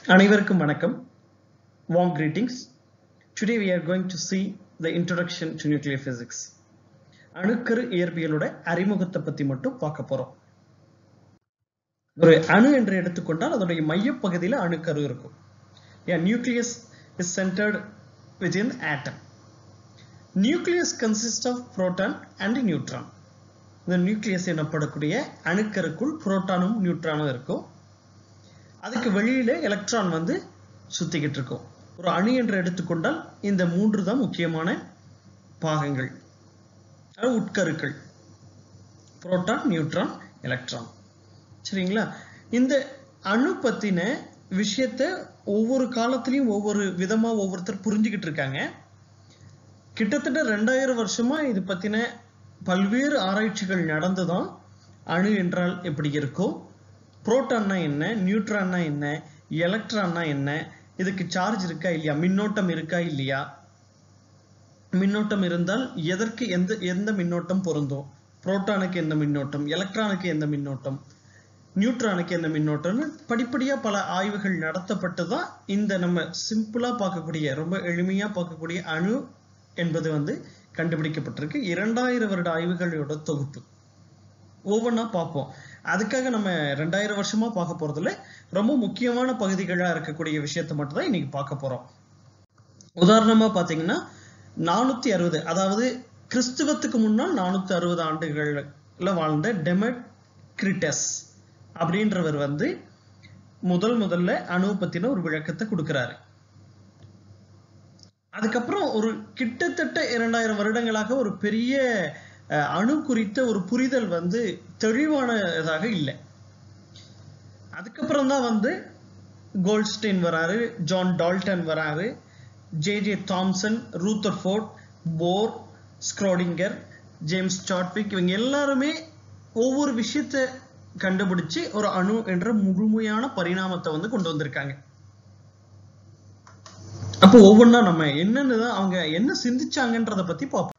அனைவருக்கும் வணக்கம் warm greetings today we are going to see the introduction to nuclear physics அணுக்கரு இயற்பியலோட அறிமுகத்தை பத்தி மட்டும் பார்க்க போறோம் ஒரு அணு என்று எடுத்துக்கொண்டால் அதோடைய மையப்பகுதியில அணுக்கரு இருக்கும் yeah nucleus is centered within the atom nucleus consists of proton and neutron இந்த நியூக்ளியஸ் எனப்படக்கூடிய அணுக்கருக்குள் புரோட்டானும் நியூட்ரானும் இருக்கும் அதுக்கு வெளியில எலக்ட்ரான் வந்து சுத்திக்கிட்டு இருக்கும் ஒரு அணு என்று எடுத்துக்கொண்டால் இந்த மூன்று தான் முக்கியமான பாகங்கள் அதாவது உட்கருக்கள் புரோட்டான் நியூட்ரான் எலக்ட்ரான் சரிங்களா இந்த அணு பத்தின விஷயத்த ஒவ்வொரு காலத்திலையும் ஒவ்வொரு விதமா ஒவ்வொருத்தர் புரிஞ்சுக்கிட்டு இருக்காங்க கிட்டத்தட்ட ரெண்டாயிரம் வருஷமா இது பத்தின பல்வேறு ஆராய்ச்சிகள் நடந்துதான் அணு என்றால் எப்படி இருக்கும் புரோட்டான்னா என்ன நியூட்ரான்னா என்ன எலக்ட்ரான்னா என்ன இதுக்கு சார்ஜ் இருக்கா இல்லையா மின்னோட்டம் இருக்கா இல்லையா மின்னோட்டம் இருந்தால் எதற்கு எந்த எந்த மின்னோட்டம் பொருந்தும் புரோட்டானுக்கு எந்த மின்னோட்டம் எலக்ட்ரானுக்கு எந்த மின்னோட்டம் நியூட்ரானுக்கு எந்த மின்னோட்டம்னு படிப்படியா பல ஆய்வுகள் நடத்தப்பட்டு தான் இந்த நம்ம சிம்பிளா பார்க்கக்கூடிய ரொம்ப எளிமையா பார்க்கக்கூடிய அணு என்பது வந்து கண்டுபிடிக்கப்பட்டிருக்கு இரண்டாயிரம் வருட ஆய்வுகளோட தொகுப்பு ஒவ்வொன்றா பார்ப்போம் அதுக்காக நம்ம ரெண்டாயிரம் வருஷமா பார்க்க போறதுல ரொம்ப முக்கியமான பகுதிகளா இருக்கக்கூடிய விஷயத்தை மட்டும் தான் இன்னைக்கு பார்க்க போறோம் உதாரணமா பாத்தீங்கன்னா நானூத்தி அறுபது அதாவது கிறிஸ்துவத்துக்கு முன்னால் நானூத்தி அறுபது ஆண்டுகள்ல வாழ்ந்த டெமக்ரிட்டஸ் அப்படின்றவர் வந்து முதல் முதல்ல அணு பத்தின ஒரு விளக்கத்தை கொடுக்கிறாரு அதுக்கப்புறம் ஒரு கிட்டத்தட்ட இரண்டாயிரம் வருடங்களாக ஒரு பெரிய அணு குறித்த ஒரு புரிதல் வந்து தெளிவானதாக இல்லை அதுக்கப்புறம் தான் வந்து கோல்ட்ஸ்டெயின் வராரு ஜான் டால்டன் வராரு J J Thomson Rutherford Bohr Schrodinger James Chadwick இவங்க எல்லாருமே ஒவ்வொரு விஷயத்த கண்டுபிடிச்சு ஒரு அணு என்ற முழுமையான பரிணாமத்தை வந்து கொண்டு வந்திருக்காங்க அப்போ ஒவ்வொன்றா நம்ம என்னன்னு தான் அவங்க என்ன சிந்திச்சாங்கன்றத பத்தி பார்ப்போம்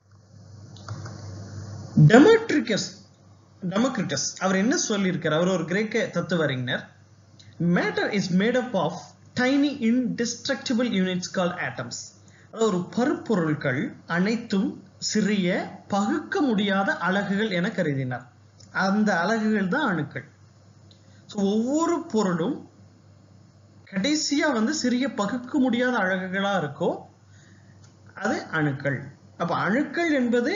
டெமட்ரிகஸ் டெமோக்ரிட்டஸ் அவர் என்ன சொல்லியிருக்கார் அவர் ஒரு கிரேக்க தத்துவ அறிஞர் matter is made up of tiny indestructible units call atoms அதாவது ஒரு பருப்பொருட்கள் அனைத்தும் சிறிய பகுக்க முடியாத அலகுகள் என கருதினார் அந்த அலகுகள் தான் அணுக்கள் ஒவ்வொரு பொருளும் கடைசியா வந்து சிறிய பகுக்க முடியாத அழகுகளா இருக்கும் அது அணுக்கள் அப்ப அணுக்கள் என்பது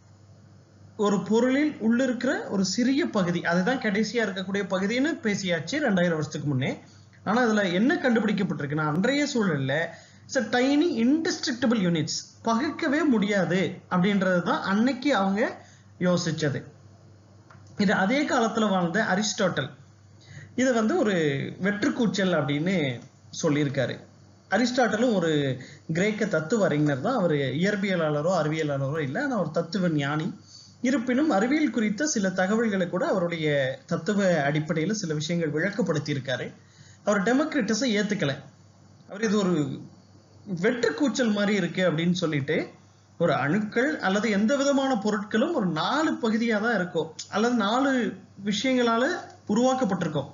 ஒரு பொருளில் உள்ளிருக்கிற ஒரு சிறிய பகுதி அதுதான் கடைசியா இருக்கக்கூடிய பகுதின்னு பேசியாச்சு ரெண்டாயிரம் வருஷத்துக்கு முன்னே ஆனா அதுல என்ன கண்டுபிடிக்கப்பட்டிருக்குன்னா அன்றைய சூழல்ல இட்ஸ் டைனி இன்டிஸ்ட்ரக்டபிள் யூனிட்ஸ் பகுக்கவே முடியாது அப்படின்றது தான் அன்னைக்கு அவங்க யோசிச்சது இது அதே காலத்துல வாழ்ந்த அரிஸ்டாட்டல் இது வந்து ஒரு வெற்றுக்கூச்சல் அப்படின்னு சொல்லியிருக்காரு அரிஸ்டாட்டலும் ஒரு கிரேக்க தத்துவ அறிஞர் தான் அவர் இயற்பியலாளரோ அறிவியலாளரோ இல்லை ஆனால் ஒரு தத்துவ ஞானி இருப்பினும் அறிவியல் குறித்த சில தகவல்களை கூட அவருடைய தத்துவ அடிப்படையில் சில விஷயங்கள் விளக்கப்படுத்தி இருக்காரு அவர் டெமோக்ரிட்டஸை ஏத்துக்கல அவர் இது ஒரு வெற்றுக்கூச்சல் மாதிரி இருக்கு அப்படின்னு சொல்லிட்டு ஒரு அணுக்கள் அல்லது எந்த விதமான பொருட்களும் ஒரு நாலு பகுதியாக தான் இருக்கும் அல்லது நாலு விஷயங்களால உருவாக்கப்பட்டிருக்கும்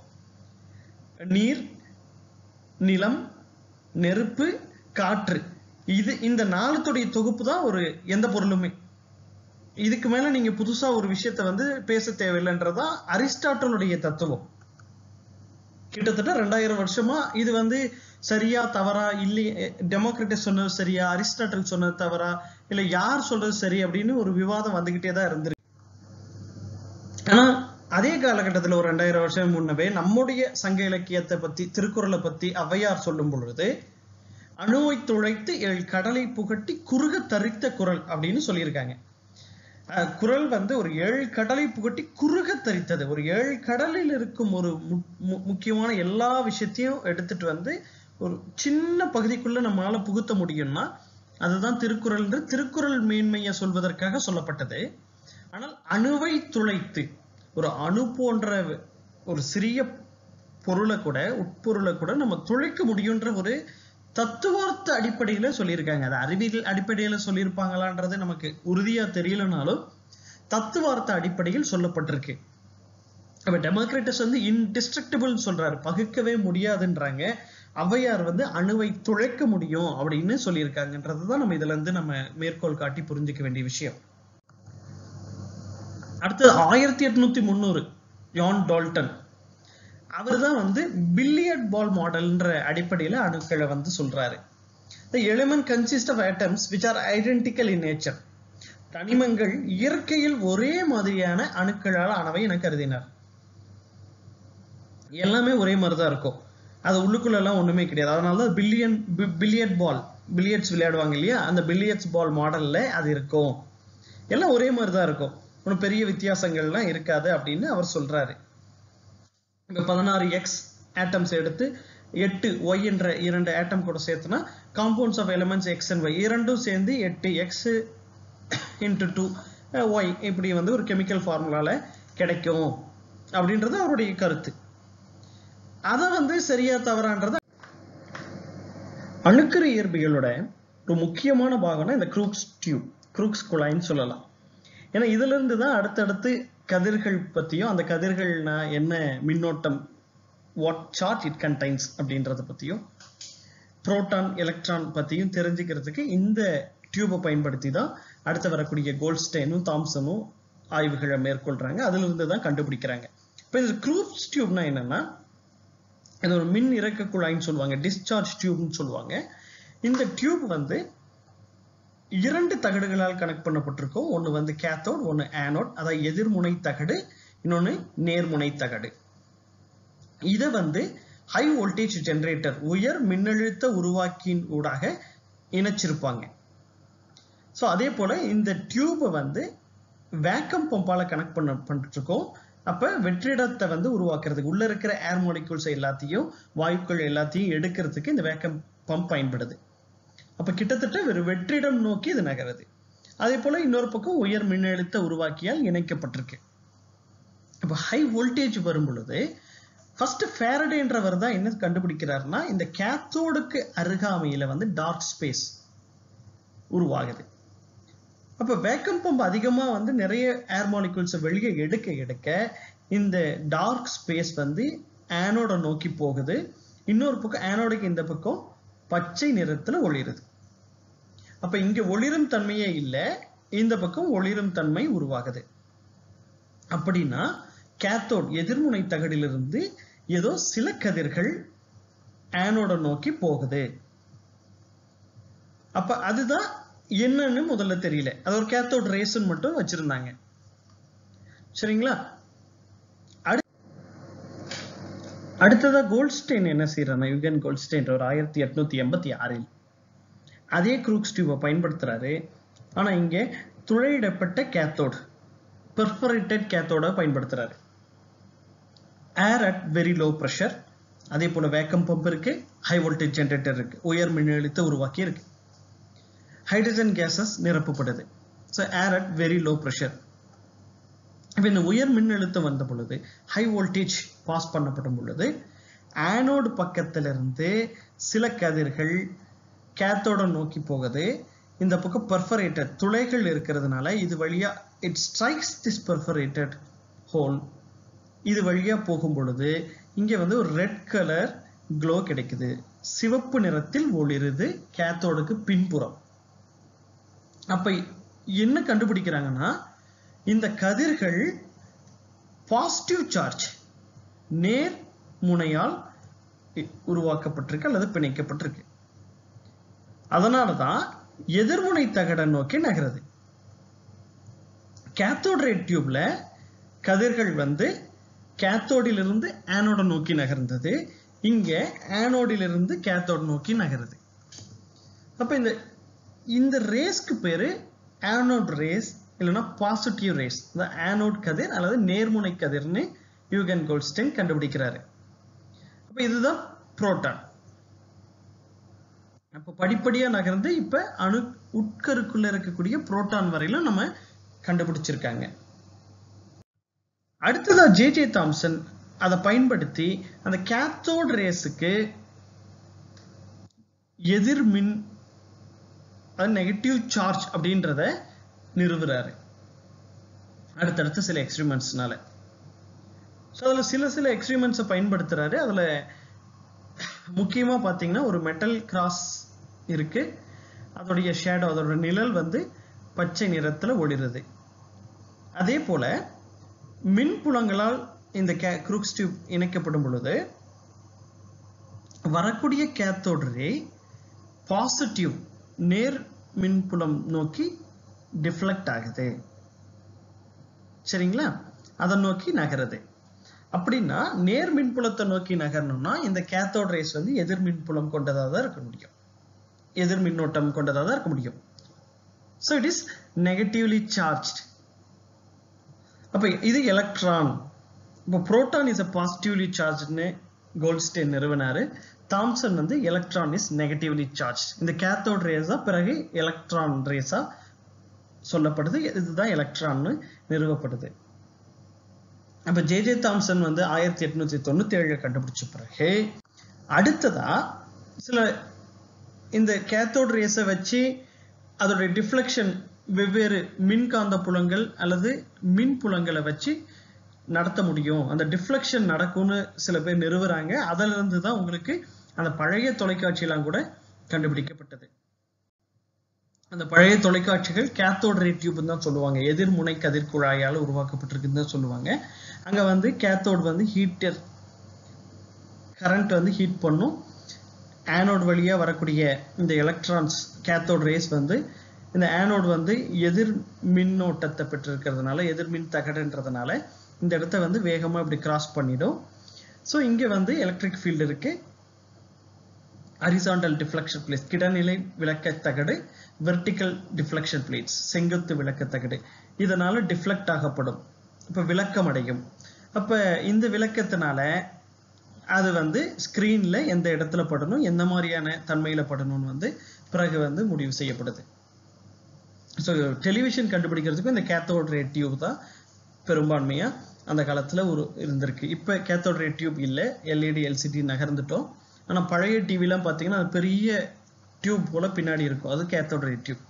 நீர் நிலம் நெருப்பு காற்று இது இந்த நாலுத்துடைய தொகுப்பு தான் ஒரு எந்த பொருளுமே இதுக்கு மேல நீங்க புதுசா ஒரு விஷயத்த வந்து பேச தேவையில்லைன்றதா அரிஸ்டாட்டலுடைய தத்துவம் கிட்டத்தட்ட ரெண்டாயிரம் வருஷமா இது வந்து சரியா தவறா இல்லை டெமோக்ரட்டிஸ் சொன்னது சரியா அரிஸ்டாட்டல் சொன்னது தவறா இல்ல யார் சொல்றது சரி அப்படின்னு ஒரு விவாதம் வந்துகிட்டே தான் இருந்திருக்கு ஆனா அதே காலகட்டத்தில் ஒரு ரெண்டாயிரம் வருஷம் முன்னவே நம்முடைய சங்க இலக்கியத்தை பத்தி திருக்குறளை பத்தி ஔவையார் சொல்லும் பொழுது அணுவை துளைத்து ஏழு கடலை புகட்டி குறுக தரித்த குரல் அப்படின்னு சொல்லியிருக்காங்க குரல் வந்து ஒரு ஏழு கடலை புகட்டி குறுக தரித்தது ஒரு ஏழு கடலில் இருக்கும் ஒரு முக்கியமான எல்லா விஷயத்தையும் எடுத்துட்டு வந்து ஒரு சின்ன பகுதிக்குள்ள நம்மளால புகுத்த முடியும்னா அதுதான் திருக்குறள் திருக்குறள் மேன்மையை சொல்வதற்காக சொல்லப்பட்டது ஆனால் அணுவை துளைத்து ஒரு அணு போன்ற ஒரு சிறிய பொருளை கூட உட்பொருளை கூட நம்ம துளைக்க முடியுன்ற ஒரு தத்துவார்த்த அடிப்படையில சொல்லியிருக்காங்க அது அறிவியல் அடிப்படையில சொல்லியிருப்பாங்களான்றது நமக்கு உறுதியா தெரியலனாலும் தத்துவார்த்த அடிப்படையில் சொல்லப்பட்டிருக்கு அப்ப டெமோக்ரேட்டஸ் வந்து இன்டிஸ்ட்ரக்டபிள் சொல்றாரு பகுக்கவே முடியாதுன்றாங்க ஔவையார் வந்து அணுவை துளைக்க முடியும் அப்படின்னு சொல்லியிருக்காங்கன்றது தான் நம்ம இதுல இருந்து நம்ம மேற்கோள் காட்டி புரிஞ்சுக்க வேண்டிய விஷயம் அடுத்தது ஆயிரத்தி எட்நூத்தி முந்நூறு ஜான் டால்டன் அவர் தான் வந்து பில்லியர்ட் பால் மாடல்ன்ற அடிப்படையில அணுக்களை வந்து சொல்றாரு The element consists of atoms which are identical in nature. தனிமங்கள் இயற்கையில் ஒரே மாதிரியான அணுக்களால் ஆனவை என கருதினார் எல்லாமே ஒரே மாதிரி தான் இருக்கும் அது உள்ளுக்குள்ள எல்லாம் ஒண்ணுமே கிடையாது அதனால தான் பில்லியன் பில்லியட் பால் பில்லியட்ஸ் விளையாடுவாங்க இல்லையா அந்த பில்லியட்ஸ் பால் மாடல்ல அது இருக்கும் எல்லாம் ஒரே மாதிரி தான் இருக்கும் ஒன்றும் பெரிய வித்தியாசங்கள்லாம் இருக்காது அப்படின்னு அவர் சொல்றாரு இப்போ பதினாறு எக்ஸ் ஆட்டம்ஸ் எடுத்து எட்டு ஒய் என்ற இரண்டு ஆட்டம் கூட சேர்த்துனா compounds of elements X and Y இரண்டும் சேர்ந்து எட்டு எக்ஸ் இன்ட்டு டூ ஒய் இப்படி வந்து ஒரு கெமிக்கல் ஃபார்முலால கிடைக்கும் அப்படின்றது அவருடைய கருத்து அதை வந்து சரியா தவறான்றது அணுக்கரு இயற்பியலோட ஒரு முக்கியமான பாகம்னா இந்த குரூக்ஸ் டியூப் குரூக்ஸ் குழாய்ன்னு சொல்லலாம் ஏன்னா இதுல இருந்து தான் அடுத்தடுத்து கதிர்கள் பத்தியும் அந்த கதிர்கள்னா என்ன மின்னோட்டம் வாட் சார்ட் இட் கண்டைன்ஸ் அப்படின்றத பத்தியும் புரோட்டான் எலக்ட்ரான் பத்தியும் தெரிஞ்சுக்கிறதுக்கு இந்த டியூபை பயன்படுத்தி தான் அடுத்து வரக்கூடிய கோல்ட்ஸ்டைனும் தாம்சனும் ஆய்வுகளை மேற்கொள்றாங்க அதுல இருந்து தான் கண்டுபிடிக்கிறாங்க இப்போ இந்த க்ரூப்ஸ் டியூப்னா என்னன்னா இது ஒரு மின் இறக்க குழாய்ன்னு சொல்லுவாங்க டிஸ்சார்ஜ் டியூப்னு சொல்லுவாங்க இந்த டியூப் வந்து இரண்டு தகடுகளால் கனெக்ட் பண்ணப்பட்டிருக்கும் ஒன்று வந்து கேத்தோட் ஒன்று ஆனோட் அதாவது எதிர்முனை தகடு இன்னொன்று நேர்முனை தகடு இதை வந்து ஹை வோல்டேஜ் ஜெனரேட்டர் உயர் மின்னழுத்த உருவாக்கியின் ஊடாக இணைச்சிருப்பாங்க ஸோ அதே போல இந்த டியூபை வந்து வேக்கம் பம்பால கனெக்ட் பண்ண பண்ணிருக்கோம் அப்ப வெற்றிடத்தை வந்து உருவாக்குறதுக்கு உள்ள இருக்கிற ஏர் மாலிகூல்ஸ் எல்லாத்தையும் வாயுக்கள் எல்லாத்தையும் எடுக்கிறதுக்கு இந்த வேக்கம் பம்ப் பயன்படுது அப்ப கிட்டத்தட்ட ஒரு வெற்றிடம் நோக்கி இது நகருது அதே போல இன்னொரு பக்கம் உயர் மின்னழுத்த உருவாக்கியால் இணைக்கப்பட்டிருக்கு அப்ப ஹை வோல்டேஜ் வரும் பொழுது ஃபர்ஸ்ட் ஃபேரடேன்றவர் தான் என்ன கண்டுபிடிக்கிறாருன்னா இந்த கேத்தோடுக்கு அருகாமையில வந்து டார்க் ஸ்பேஸ் உருவாகுது அப்ப வேக்கம் பம்ப் அதிகமா வந்து நிறைய ஏர் மாலிகூல்ஸை வெளியே எடுக்க எடுக்க இந்த டார்க் ஸ்பேஸ் வந்து ஆனோட நோக்கி போகுது இன்னொரு பக்கம் ஆனோடுக்கு இந்த பக்கம் பச்சை நிறத்துல ஒளிருது அப்ப இங்க ஒளிரும் தன்மையே இல்லை இந்த பக்கம் ஒளிரும் தன்மை உருவாகுது அப்படின்னா கேத்தோட் எதிர்முனை தகடிலிருந்து ஏதோ சில கதிர்கள் ஆனோட நோக்கி போகுது அப்ப அதுதான் என்னன்னு முதல்ல தெரியல அது ஒரு கேத்தோட் ரேஸ்ன்னு மட்டும் வச்சிருந்தாங்க சரிங்களா அடுத்ததா கோல்ட்ஸ்டெயின் என்ன செய்யறாங்க யுகன் கோல்ட்ஸ்டெயின் ஒரு ஆயிரத்தி எட்நூத்தி எண்பத்தி ஆறில் அதே குரூக்ஸ் டியூபை பயன்படுத்துறாரு ஆனா இங்க துளையிடப்பட்ட கேத்தோடு பெர்ஃபரேட்டட் கேத்தோட பயன்படுத்துறாரு air at very low pressure அதே போல வேக்கம் பம்ப் இருக்கு ஹை வோல்டேஜ் ஜென்ரேட்டர் இருக்கு உயர் மின்னழுத்த உருவாக்கி இருக்கு ஹைட்ரஜன் கேசஸ் நிரப்பப்படுது so air at very low pressure இப்போ இந்த உயர் மின்னழுத்தம் வந்த பொழுது ஹை வோல்டேஜ் பாஸ் பண்ணப்படும் பொழுது ஆனோடு பக்கத்திலிருந்து சில கதிர்கள் கேத்தோட நோக்கி போகுது இந்த பக்கம் பர்ஃபரேட்டட் துளைகள் இருக்கிறதுனால இது வழியா it strikes this perforated hole இது வழியா போகும் பொழுது இங்க வந்து ஒரு ரெட் கலர் க்ளோ கிடைக்குது சிவப்பு நிறத்தில் ஒளிருது கேத்தோடுக்கு பின்புறம் அப்ப என்ன கண்டுபிடிக்கிறாங்கன்னா இந்த கதிர்கள் பாசிட்டிவ் சார்ஜ் நேர் முனையால் உருவாக்கப்பட்டிருக்கு அல்லது பிணைக்கப்பட்டிருக்கு அதனாலதான் எதிர்முனை தகட நோக்கி நகருது கேத்தோட் ரேட் டியூப்ல கதிர்கள் வந்து கேத்தோடிலிருந்து ஆனோட நோக்கி நகர்ந்தது இங்க ஆனோடிலிருந்து கேத்தோட் நோக்கி நகருது அப்ப இந்த இந்த ரேஸ்க்கு பேரு ஆனோட் ரேஸ் இல்லைன்னா பாசிட்டிவ் ரேஸ் இந்த ஆனோட் கதிர் அல்லது நேர்முனை கதிர்னு யூகன் கோல்ஸ்டைன் கண்டுபிடிக்கிறாரு அப்ப இதுதான் புரோட்டான் அப்ப படிப்படியா நகர்ந்து இப்ப அணு உட்கருக்குள்ள இருக்கக்கூடிய புரோட்டான் வரையிலும் நம்ம கண்டுபிடிச்சிருக்காங்க அடுத்ததா ஜே ஜே தாம்சன் அதை பயன்படுத்தி அந்த கேத்தோட் ரேஸுக்கு எதிர் மின் அது நெகட்டிவ் சார்ஜ் அப்படின்றத நிறுவுறாரு அடுத்தடுத்து சில எக்ஸ்பிரிமெண்ட்ஸ்னால ஸோ அதில் சில சில எக்ஸ்பிரிமெண்ட்ஸை பயன்படுத்துறாரு அதில் முக்கியமா பாத்தீங்கன்னா ஒரு மெட்டல் கிராஸ் இருக்கு அதோடைய ஷேடோ அதோட நிழல் வந்து பச்சை நிறத்துல ஒளிருது அதே போல மின்புலங்களால் இந்த குரூக்ஸ் டியூப் இணைக்கப்படும் பொழுது வரக்கூடிய கேத்தோட் ரே பாசிட்டிவ் நேர் மின்புலம் நோக்கி டிஃப்ளெக்ட் ஆகுது சரிங்களா அதை நோக்கி நகருது அப்படின்னா நேர் மின்புலத்தை நோக்கி நகரணும்னா இந்த கேத்தோட் ரேஸ் வந்து எதிர் மின்புலம் கொண்டதாக தான் இருக்க முடியும் எதிர் மின்னோட்டம் கொண்டதாக தான் இருக்க முடியும் so it is negatively charge அப்ப இது எலக்ட்ரான் இப்போ புரோட்டான் இஸ் அ பாசிட்டிவ்லி சார்ஜ்னு கோல்ட்ஸ்டேன் நிறுவனாரு தாம்சன் வந்து எலக்ட்ரான் இஸ் நெகட்டிவ்லி சார்ஜ் இந்த கேத்தோட் ரேஸா பிறகு எலக்ட்ரான் ரேஸா சொல்லப்படுது இதுதான் எலக்ட்ரான்னு நிறுவப்படுது அப்ப ஜே ஜே தாம்சன் வந்து ஆயிரத்தி எட்நூத்தி தொண்ணூத்தி ஏழுல கண்டுபிடிச்ச பிறகு அடுத்ததா சில இந்த கேத்தோட் ரேஸை வச்சு அதோட டிஃப்ளெக்ஷன் வெவ்வேறு மின்காந்த புலங்கள் அல்லது மின் புலங்களை வச்சு நடத்த முடியும் அந்த டிஃப்ளெக்ஷன் நடக்கும்னு சில பேர் நிறுவுறாங்க அதுல இருந்து தான் உங்களுக்கு அந்த பழைய தொலைக்காட்சியெல்லாம் கூட கண்டுபிடிக்கப்பட்டது அந்த பழைய தொலைக்காட்சிகள் கேத்தோட் ரே டியூப் தான் சொல்லுவாங்க எதிர்முனை கதிர்குழாயால் உருவாக்கப்பட்டிருக்குன்னு தான் சொல்லுவாங்க அங்க வந்து கேத்தோட் வந்து ஹீட்டர் கரண்ட் வந்து ஹீட் பண்ணும் ஆனோட் வழியா வரக்கூடிய இந்த எலக்ட்ரான்ஸ் கேத்தோட் ரேஸ் வந்து இந்த ஆனோட் வந்து எதிர் மின்னோட்டத்தை பெற்றிருக்கிறதுனால எதிர்மின் தகடுன்றதுனால இந்த இடத்த வந்து வேகமா இப்படி கிராஸ் பண்ணிடும் ஸோ இங்க வந்து எலக்ட்ரிக் ஃபீல்டு இருக்கு ஹரிசாண்டல் டிஃப்ளெக்ஷன் பிளேஸ் கிடைநிலை விளக்க தகடு வெர்டிக்கல் டிஃப்ளெக்ஷன் பிளேட்ஸ் செங்குத்து விளக்க தகடு இதனால டிஃப்ளெக்ட் ஆகப்படும் இப்ப விளக்கம் அடையும் அப்ப இந்த விளக்கத்தினால அது வந்து ஸ்கிரீன்ல எந்த இடத்துல படணும் எந்த மாதிரியான தன்மையில படணும்னு வந்து பிறகு வந்து முடிவு செய்யப்படுது ஸோ டெலிவிஷன் கண்டுபிடிக்கிறதுக்கும் இந்த கேத்தோட் ரே டியூப் தான் பெரும்பான்மையா அந்த காலத்துல ஒரு இருந்திருக்கு இப்ப கேத்தோட் ரே டியூப் இல்லை எல்இடி எல்சிடி நகர்ந்துட்டோம் ஆனா பழைய டிவிலாம் பாத்தீங்கன்னா அது பெரிய டியூப் போல பின்னாடி இருக்கும் அது கேத்தோட் ரே டியூப்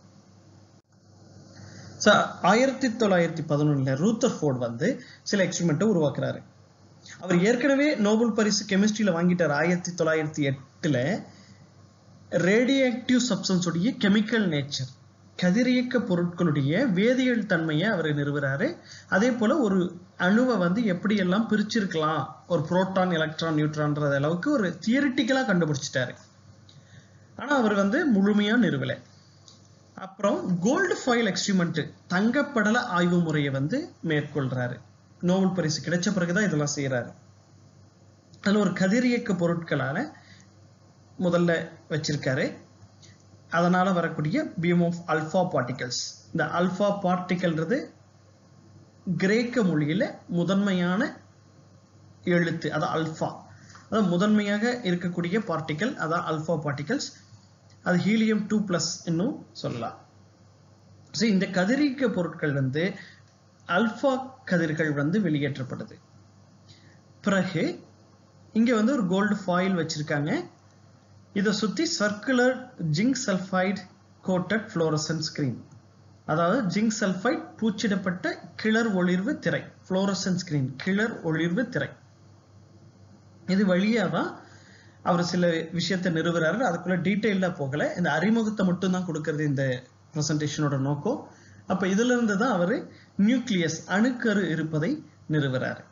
ஸோ ஆயிரத்தி தொள்ளாயிரத்தி பதினொன்னுல ரூத்தர் ஃபோர்ட் வந்து சில எக்ஸ்பெரிமெண்ட்டை உருவாக்குறாரு அவர் ஏற்கனவே நோபல் பரிசு கெமிஸ்ட்ரியில வாங்கிட்டார் ஆயிரத்தி தொள்ளாயிரத்தி எட்டுல ரேடியேக்டிவ் சப்ஸ்டன்ஸ் உடைய கெமிக்கல் நேச்சர் கதிரியக்க பொருட்களுடைய வேதியியல் தன்மையை அவர் நிறுவுறாரு அதே போல ஒரு அணுவை வந்து எப்படி எல்லாம் பிரிச்சிருக்கலாம் ஒரு புரோட்டான் எலக்ட்ரான் நியூட்ரான்றது அளவுக்கு ஒரு தியரிட்டிக்கலா கண்டுபிடிச்சிட்டாரு ஆனா அவர் வந்து முழுமையா நிறுவல அப்புறம் கோல்டு ஃபாயில் எக்ஸ்பிரிமெண்ட் தங்கப்படல ஆய்வு முறையை வந்து மேற்கொள்றாரு நோபல் பரிசு கிடைச்ச பிறகுதான் இதெல்லாம் செய்யறாரு அதுல ஒரு கதிரியக்க பொருட்களால முதல்ல வச்சிருக்காரு அதனால வரக்கூடிய பீம் ஆஃப் அல்பா பார்ட்டிகல்ஸ் இந்த அல்பா பார்ட்டிகல்ன்றது கிரேக்க மொழியில முதன்மையான எழுத்து அதான் அல்பா அதாவது முதன்மையாக இருக்கக்கூடிய பார்ட்டிகல் அதான் அல்பா பார்ட்டிகல்ஸ் அது ஹீலியம் டூ பிளஸ் இன்னும் சொல்லலாம் ஸோ இந்த கதிரியக்க பொருட்கள் வந்து அல்பா கதிர்கள் வந்து வெளியேற்றப்படுது பிறகு இங்க வந்து ஒரு கோல்டு ஃபாயில் வச்சிருக்காங்க இதை சுத்தி circular zinc sulphide coated fluorescent screen அதாவது ஜிங்க் சல்ஃபைட் பூச்சிடப்பட்ட கிளர் ஒளிர்வு திரை ஃப்ளோரசன் ஸ்கிரீன் கிளர் ஒளிர்வு திரை இது வழியா தான் அவர் சில விஷயத்தை நிறுவுறாரு அதுக்குள்ள டீட்டெயிலா போகல இந்த அறிமுகத்தை மட்டும் தான் கொடுக்கறது இந்த பிரசன்டேஷனோட நோக்கம் அப்ப இதுல இருந்து தான் அவரு நியூக்ளியஸ் அணுக்கரு இருப்பதை நிறுவுறாரு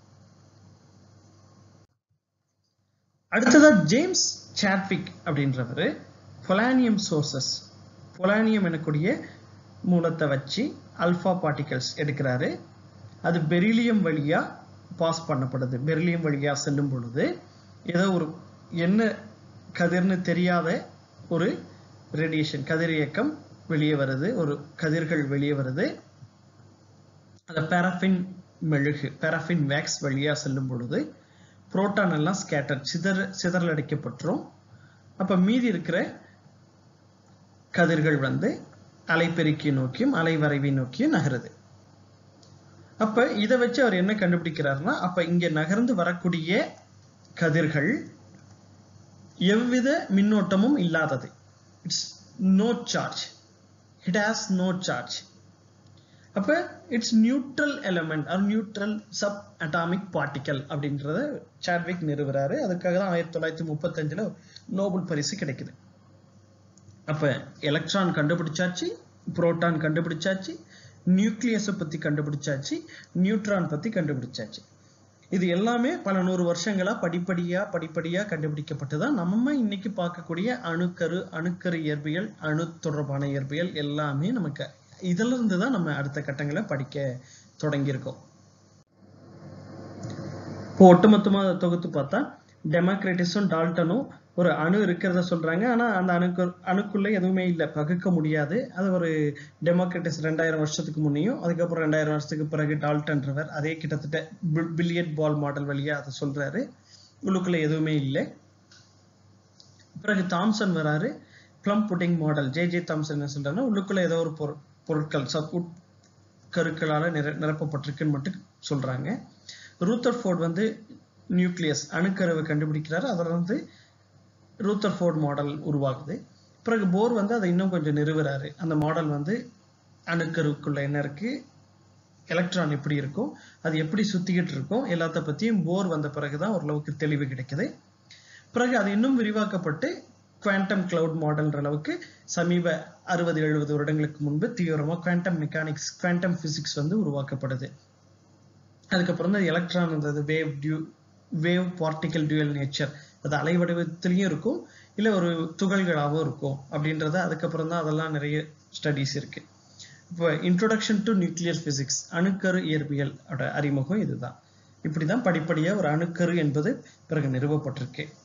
அடுத்ததா ஜேம்ஸ் சாட்விக் அப்படின்றவர் பொலானியம் சோர்சஸ் பொலானியம் எனக்கூடிய மூலத்தை வச்சு அல்பா பார்ட்டிகல்ஸ் எடுக்கிறாரு அது பெரிலியம் வழியா பாஸ் பண்ணப்படுது பெரிலியம் வழியா செல்லும் பொழுது ஏதோ ஒரு என்ன கதிர்னு தெரியாத ஒரு ரேடியேஷன் கதிர் இயக்கம் வெளியே வருது ஒரு கதிர்கள் வெளியே வருது அந்த பேரஃபின் மெழுகு பேரஃபின் வேக்ஸ் வழியா செல்லும் பொழுது புரோட்டான் எல்லாம் ஸ்கேட்டர் சிதற சிதறல் அடிக்கப்பட்டுரும் அப்ப மீதி இருக்கிற கதிர்கள் வந்து அலைப்பெருக்கி நோக்கியும் அலைவரைவை நோக்கியும் நகருது அப்ப இதை வச்சு அவர் என்ன கண்டுபிடிக்கிறாருன்னா அப்ப இங்க நகர்ந்து வரக்கூடிய கதிர்கள் எவ்வித மின்னோட்டமும் இல்லாதது it's no charge it has no charge அப்ப it's neutral element or neutral subatomic particle அப்படின்றத சாட்விக் நிறுவுறாரு அதுக்காக தான் ஆயிரத்தி தொள்ளாயிரத்தி முப்பத்தஞ்சுல நோபல் பரிசு கிடைக்குது அப்ப எலக்ட்ரான் கண்டுபிடிச்சாச்சு புரோட்டான் கண்டுபிடிச்சாச்சு நியூக்ளியஸை பத்தி கண்டுபிடிச்சாச்சு நியூட்ரான் பத்தி கண்டுபிடிச்சாச்சு இது எல்லாமே பல நூறு வருஷங்களா படிப்படியா படிப்படியா கண்டுபிடிக்கப்பட்டுதான் நம்ம இன்னைக்கு பார்க்கக்கூடிய அணுக்கரு அணுக்கரு இயற்பியல் அணு தொடர்பான இயற்பியல் எல்லாமே நமக்கு இதுல இருந்து தான் நம்ம அடுத்த கட்டங்களை படிக்க தொடங்கியிருக்கோம் இப்போ ஒட்டுமொத்தமா தொகுத்து பார்த்தா டெமோக்ரட்டிஸும் டால்டனும் ஒரு அணு இருக்கிறத சொல்றாங்க ஆனா அந்த அணுக்கு அணுக்குள்ள எதுவுமே இல்லை பகுக்க முடியாது அது ஒரு டெமோக்ரட்டிஸ் ரெண்டாயிரம் வருஷத்துக்கு முன்னையும் அதுக்கப்புறம் ரெண்டாயிரம் வருஷத்துக்கு பிறகு டால்டன்றவர் அதே கிட்டத்தட்ட பில்லியட் பால் மாடல் வழியா அதை சொல்றாரு உள்ளுக்குள்ள எதுவுமே இல்லை பிறகு தாம்சன் வராரு plum pudding model J J Thomson என்ன சொல்றாருன்னா உள்ளுக்குள்ள ஏதோ ஒரு பொருள் பொருட்கள் சப் உட் கருக்களால நிர நிரப்பப்பட்டிருக்குன்னு மட்டும் சொல்றாங்க ரூத்தர் ஃபோர்ட் வந்து நியூக்ளியஸ் அணுக்கருவை கண்டுபிடிக்கிறாரு அதில் வந்து ரூத்தர் ஃபோர்ட் மாடல் உருவாகுது பிறகு போர் வந்து அதை இன்னும் கொஞ்சம் நிறுவுறாரு அந்த மாடல் வந்து அணுக்கருக்குள்ள என்ன இருக்கு எலக்ட்ரான் எப்படி இருக்கும் அது எப்படி சுத்திக்கிட்டு இருக்கும் எல்லாத்த பத்தியும் போர் வந்த பிறகுதான் ஓரளவுக்கு தெளிவு கிடைக்குது பிறகு அது இன்னும் விரிவாக்கப்பட்டு குவாண்டம் கிளவுட் மாடல்ன்ற அளவுக்கு சமீப அறுபது எழுபது வருடங்களுக்கு முன்பு தீவிரமா குவாண்டம் மெக்கானிக்ஸ் குவாண்டம் பிசிக்ஸ் வந்து உருவாக்கப்படுது அதுக்கப்புறம் தான் எலக்ட்ரான் அந்த wave due wave particle dual nature அது அலை வடிவத்திலையும் இருக்கும் இல்லை ஒரு துகள்களாகவும் இருக்கும் அப்படின்றத அதுக்கப்புறம் தான் அதெல்லாம் நிறைய ஸ்டடீஸ் இருக்கு இப்போ இன்ட்ரோடக்ஷன் டு நியூக்ளியர் பிசிக்ஸ் அணுக்கரு இயற்பியல் அறிமுகம் இதுதான் இப்படிதான் படிப்படியா ஒரு அணுக்கரு என்பது பிறகு நிறுவப்பட்டிருக்கு